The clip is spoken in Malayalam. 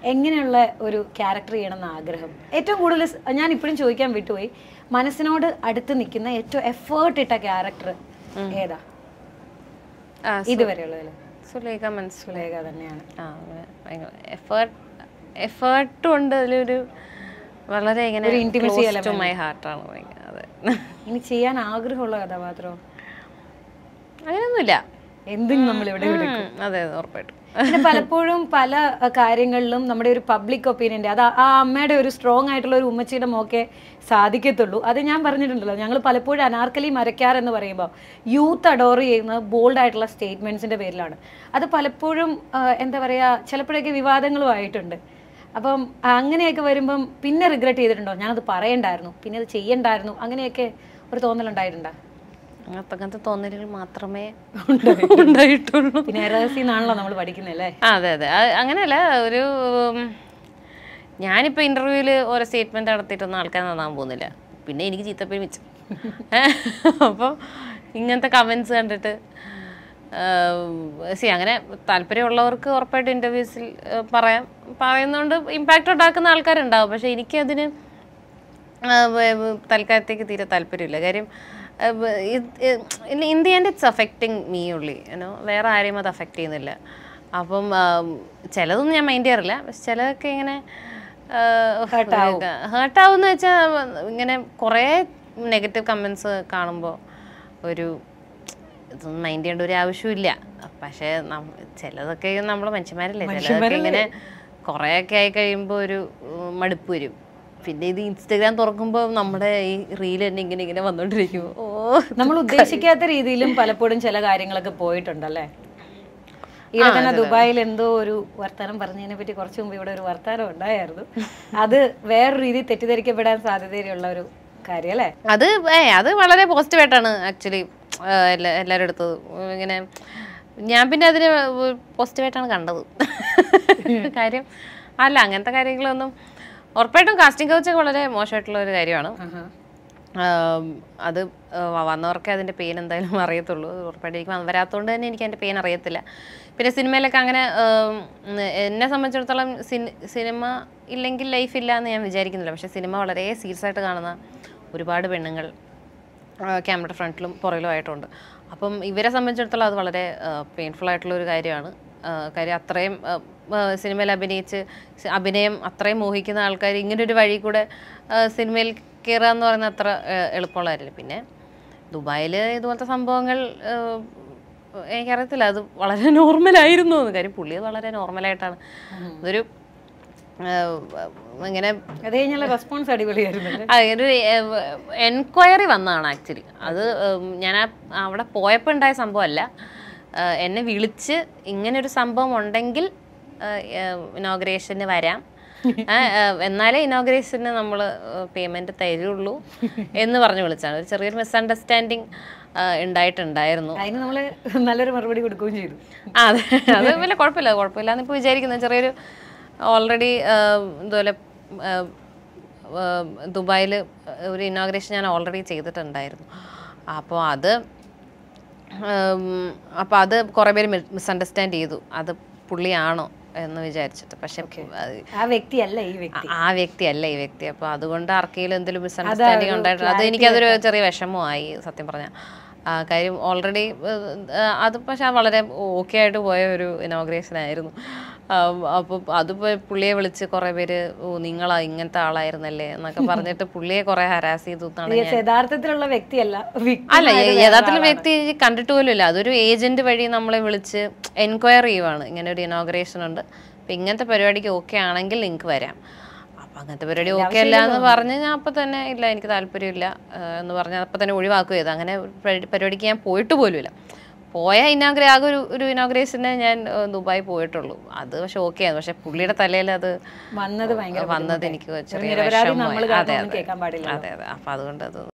എങ്ങനെയുള്ള ഒരു ക്യാരക്ടർ ചെയ്യണമെന്ന് ആഗ്രഹം ഏറ്റവും കൂടുതൽ സ്- ഞാൻ ഇപ്പോഴും ചോദിക്കാൻ വിട്ടുപോയി മനസ്സിനോട് അടുത്ത് നിൽക്കുന്ന ഏറ്റവും എഫേർട്ട് ഇട്ട ക്യാരക്ടർ ഏതാ ആ ഇതുവരെയുള്ളതിൽ സുലേഖ മനസ്സിലായി സുലേഖ തന്നെയാണ് ആ എഫേർട്ട് എഫേർട്ടും ഉണ്ട് അതിലൊരു വളരെ ഇങ്ങനെ ഒരു intimacy ടു മൈ ഹാർട്ടാണ് ഭയങ്കര അതെ ഇനി ചെയ്യാൻ ആഗ്രഹമുള്ള കഥാപാത്രം അങ്ങനെയൊന്നുമില്ല എന്തും നമ്മളിവിടെ ഉം, അതെ അതെ ഉറപ്പായിട്ടും പിന്നെ പലപ്പോഴും പല അഹ്, കാര്യങ്ങളിലും നമ്മുടെ ഒരു പബ്ലിക് ഒപ്പീനിയൻ്റെ അത് ആ അമ്മയുടെ ഒരു സ്ട്രോങ് ആയിട്ടുള്ള ഒരു ഉമ്മച്ചിയുടെ മോക്കെ സാധിക്കത്തുള്ളൂ അത് ഞാൻ പറഞ്ഞിട്ടുണ്ടല്ലോ ഞങ്ങൾ പലപ്പോഴും അനാർക്കലി മരക്കാർ എന്ന് പറയുമ്പോൾ യൂത്ത് അഡോർ ചെയ്യുന്ന ബോൾഡ് ആയിട്ടുള്ള സ്റ്റേറ്റ്മെൻറ്റ്സിൻ്റെ പേരിലാണ് അത് പലപ്പോഴും ആഹ്, എന്താ പറയുക ചിലപ്പോഴൊക്കെ വിവാദങ്ങളും ആയിട്ടുണ്ട് അപ്പം അങ്ങനെയൊക്കെ വരുമ്പം പിന്നെ റിഗ്രറ്റ് ചെയ്തിട്ടുണ്ടോ ഞാനത് പറയണ്ടായിരുന്നു പിന്നെ അത് ചെയ്യണ്ടായിരുന്നു അങ്ങനെയൊക്കെ ഒരു തോന്നലുണ്ടായിട്ടുണ്ടോ അങ്ങനത്തെ അങ്ങനത്തെ തോന്നലുകൾ മാത്രമേ ഉണ്ടായിട്ടുള്ളൂ പിന്നെ രഹസ്യന്നാണല്ലോ നമ്മൾ പഠിക്കുന്നല്ലേ ആ, അതെ അതെ അത് അങ്ങനെയല്ല ഒരു ഉം, ഞാനിപ്പോ ഇന്റർവ്യൂവിൽ ഓരോ സ്റ്റേറ്റ്മെന്റ് നടത്തിയിട്ടൊന്നും ആൾക്കാർ നന്നാൻ പോകുന്നില്ല പിന്നെ എനിക്ക് ചീത്തപ്പേര് മിച്ചം അപ്പോൾ ഇങ്ങനത്തെ കമൻസ് കണ്ടിട്ട് സി അങ്ങനെ താല്പര്യമുള്ളവർക്ക് ഉറപ്പായിട്ട് ഇൻ്റർവ്യൂസിൽ പറയാം പറയുന്നതുകൊണ്ട് ഇമ്പാക്റ്റ് ഉണ്ടാക്കുന്ന ആൾക്കാരുണ്ടാവും പക്ഷെ എനിക്കതിന് തൽക്കാലത്തേക്ക് തീരെ താല്പര്യമില്ല കാര്യം in the end it's affecting me ഉള്ളി യുനോ വേറെ ആരെയും അത് അഫക്റ്റ് ചെയ്യുന്നില്ല അപ്പം ആം, ചിലതൊന്നും ഞാൻ മൈൻഡ് ചെയ്യാറില്ല പക്ഷെ ചിലതൊക്കെ ഇങ്ങനെ ഹേർട്ടാവുന്ന വെച്ചാൽ ഇങ്ങനെ കുറേ നെഗറ്റീവ് കമൻസ് കാണുമ്പോൾ ഒരു ഇതൊന്നും മൈൻഡ് ചെയ്യേണ്ട ഒരു ആവശ്യമില്ല പക്ഷേ നം- ചിലതൊക്കെ നമ്മൾ മനുഷ്യന്മാരല്ലേ ചിലതൊക്കെ ഇങ്ങനെ കുറേയൊക്കെ ആയി കഴിയുമ്പോൾ ഒരു ഉം, മടുപ്പ് വരും പിന്നെ ഇത് ഇൻസ്റ്റഗ്രാം തുറക്കുമ്പോൾ നമ്മുടെ ഈ റീൽ തന്നെ ഇങ്ങനെ ഇങ്ങനെ വന്നോണ്ടിരിക്കും ഓ നമ്മൾ ഉദ്ദേശിക്കാത്ത രീതിയിലും പലപ്പോഴും ചില കാര്യങ്ങളൊക്കെ പോയിട്ടുണ്ടല്ലേ ഇവിടെ തന്നെ ദുബായിൽ എന്തോ ഒരു വർത്തമാനം പറഞ്ഞതിനെ പറ്റി കുറച്ച് മുമ്പ് ഇവിടെ ഒരു വർത്തമാനം ഉണ്ടായിരുന്നു അത് വേറൊരു രീതിയിൽ തെറ്റിദ്ധരിക്കപ്പെടാൻ സാധ്യതയുള്ള ഒരു കാര്യം അല്ലേ അത് ഏ അത് വളരെ പോസിറ്റീവായിട്ടാണ് ആക്ച്വലി എല്ലാവരും എടുത്തത് ഉം, ഇങ്ങനെ ഞാൻ പിന്നെ അതിന് പോസിറ്റീവായിട്ടാണ് കണ്ടത് കാര്യം അല്ല അങ്ങനത്തെ കാര്യങ്ങളൊന്നും ഉറപ്പായിട്ടും കാസ്റ്റിംഗ് കൗച്ചൊക്കെ വളരെ മോശമായിട്ടുള്ള ഒരു കാര്യമാണ് ആം, അത് ആ, വന്നവർക്കേ അതിൻ്റെ പെയിൻ എന്തായാലും അറിയത്തുള്ളൂ അത് ഉറപ്പായിട്ടും എനിക്ക് വരാത്തതുകൊണ്ട് തന്നെ എനിക്ക് അതിൻ്റെ പെയിൻ അറിയത്തില്ല പിന്നെ സിനിമയിലൊക്കെ അങ്ങനെ ആം, ഉം, എന്നെ സംബന്ധിച്ചിടത്തോളം സിനി- സിനിമ ഇല്ലെങ്കിൽ ലൈഫ് ഇല്ല എന്ന് ഞാൻ വിചാരിക്കുന്നില്ല പക്ഷേ സിനിമ വളരെ സീരിയസ് ആയിട്ട് കാണുന്ന ഒരുപാട് പെണ്ണുങ്ങൾ ക്യാമറ ഫ്രണ്ടിലും പുറകിലും ആയിട്ടുണ്ട് അപ്പം ഇവരെ സംബന്ധിച്ചിടത്തോളം അത് വളരെ പെയിൻഫുൾ ആയിട്ടുള്ള ഒരു കാര്യമാണ് ആ, കാര്യം അത്രയും ആ, ആ, സിനിമയിൽ അഭിനയിച്ച് സി- അഭിനയം അത്രയും മോഹിക്കുന്ന ആൾക്കാർ ഇങ്ങനൊരു വഴി കൂടെ ആ, സിനിമയിൽ കയറുക എന്ന് പറയുന്നത് അത്ര ആ, എളുപ്പമുള്ള കാര്യമില്ല പിന്നെ ദുബായിൽ ഇതുപോലത്തെ സംഭവങ്ങൾ ആ, എനിക്കറിയത്തില്ല അത് വളരെ നോർമലായിരുന്നു എന്ന് കാര്യം പുള്ളി അത് വളരെ നോർമലായിട്ടാണ് അതൊരു ആ, ഇങ്ങനെ അത് കഴിഞ്ഞുള്ള റെസ്പോൺസ് അടിപൊളിയായിരുന്നു ആ, ഒരു എൻക്വയറി വന്നതാണ് ആക്ച്വലി അത് ഉം, ഞാൻ ആ- അവിടെ പോയപ്പോൾ ഉണ്ടായ സംഭവമല്ല ആ, എന്നെ വിളിച്ച് ഇങ്ങനെ ഒരു സംഭവം ഉണ്ടെങ്കിൽ ഇനോഗ്രേഷന് വരാം ആ, ആ, എന്നാലേ ഇനോഗ്രേഷന് നമ്മൾ പേയ്മെന്റ് തരുള്ളൂ എന്ന് പറഞ്ഞു വിളിച്ചാണ് ഒരു ചെറിയൊരു മിസ്അണ്ടർസ്റ്റാൻഡിങ് ഉണ്ടായിട്ടുണ്ടായിരുന്നു അതിന് നമ്മൾ നല്ലൊരു മറുപടി കൊടുക്കുകയും ചെയ്തു ആ, അതെ അത് വലിയ കുഴപ്പമില്ല കുഴപ്പമില്ല എന്നിപ്പോൾ വിചാരിക്കുന്നത് ചെറിയൊരു ഓൾറെഡി ഇതുപോലെ ദുബായിൽ ഒരു ഇനോഗ്രേഷൻ ഞാൻ ഓൾറെഡി ചെയ്തിട്ടുണ്ടായിരുന്നു അപ്പോൾ അത് അപ്പോൾ അത് കുറേ പേര് മിസ്അണ്ടർസ്റ്റാൻഡ് ചെയ്തു അത് പുള്ളിയാണോ എന്ന് വിചാരിച്ചിട്ട് പക്ഷെ അത് ആ വ്യക്തിയല്ല ഈ വ്യക്തി ആ വ്യക്തി അല്ല ഈ വ്യക്തി അപ്പോൾ അതുകൊണ്ട് ആർക്കെങ്കിലും എന്തെങ്കിലും മിസ്അണ്ടർസ്റ്റാൻഡിങ് ഉണ്ടായിട്ടുണ്ട് അത് എനിക്കതൊരു ചെറിയ വിഷമമായി സത്യം പറഞ്ഞാൽ കാര്യം ഓൾറെഡി അത് പക്ഷെ വളരെ ഓക്കെ ആയിട്ട് പോയ ഒരു ഇനോഗ്രേഷൻ ആയിരുന്നു അപ്പോൾ അത് പോയി പുള്ളിയെ വിളിച്ച് കുറേ പേര് ഓ നിങ്ങളാ ഇങ്ങനത്തെ ആളായിരുന്നല്ലേ എന്നൊക്കെ പറഞ്ഞിട്ട് പുള്ളിയെ കുറേ ഹരാസ് ചെയ്തു എന്നാണ് ഞാൻ യഥാർത്ഥത്തിലുള്ള വ്യക്തിയല്ല victim അല്ല ആയത് വേറെ യഥാർത്ഥത്തിൽ ആളാണ്. വ്യക്തി കണ്ടിട്ട് പോലും ഇല്ല അതൊരു ഏജന്റ് വഴി നമ്മളെ വിളിച്ച് എൻക്വയറി ചെയ്യുവാണ് ഇങ്ങനെ ഒരു ഇനോഗ്രേഷൻ ഉണ്ട് അപ്പൊ ഇങ്ങനത്തെ പരിപാടിക്ക് ഓക്കെ ആണെങ്കിൽ നിങ്ങൾക്ക് വരാം അപ്പൊ അങ്ങനത്തെ പരിപാടി ഓക്കെ അല്ല എന്ന് പറഞ്ഞ് ഞാൻ അപ്പൊ തന്നെ ഇല്ല എനിക്ക് താല്പര്യമില്ല ആ, എന്ന് പറഞ്ഞ് അപ്പൊ തന്നെ ഒഴിവാക്കുക ചെയ്തു അങ്ങനെ ഒരു പരി- പരിപാടിക്ക് ഞാൻ പോയിട്ട് പോലുമില്ല പോയ ഇനോഗ്രേ ആകെ ഒരു ഒരു ഇനോഗ്രേഷനെ ഞാൻ ആ, ദുബായ് പോയിട്ടുള്ളൂ അത് പക്ഷെ ഓക്കെ ആണ് പക്ഷെ പുള്ളിയുടെ തലയിൽ അത് വന്നത് ഭയങ്കര വന്നത് എനിക്ക് ചെറിയ നിരപരാധി വിഷമമായി നമ്മൾ അതെ കാരണം അതെ കേൾക്കാൻ പാടില്ല അതെ അതെ അപ്പൊ അതുകൊണ്ട് അത്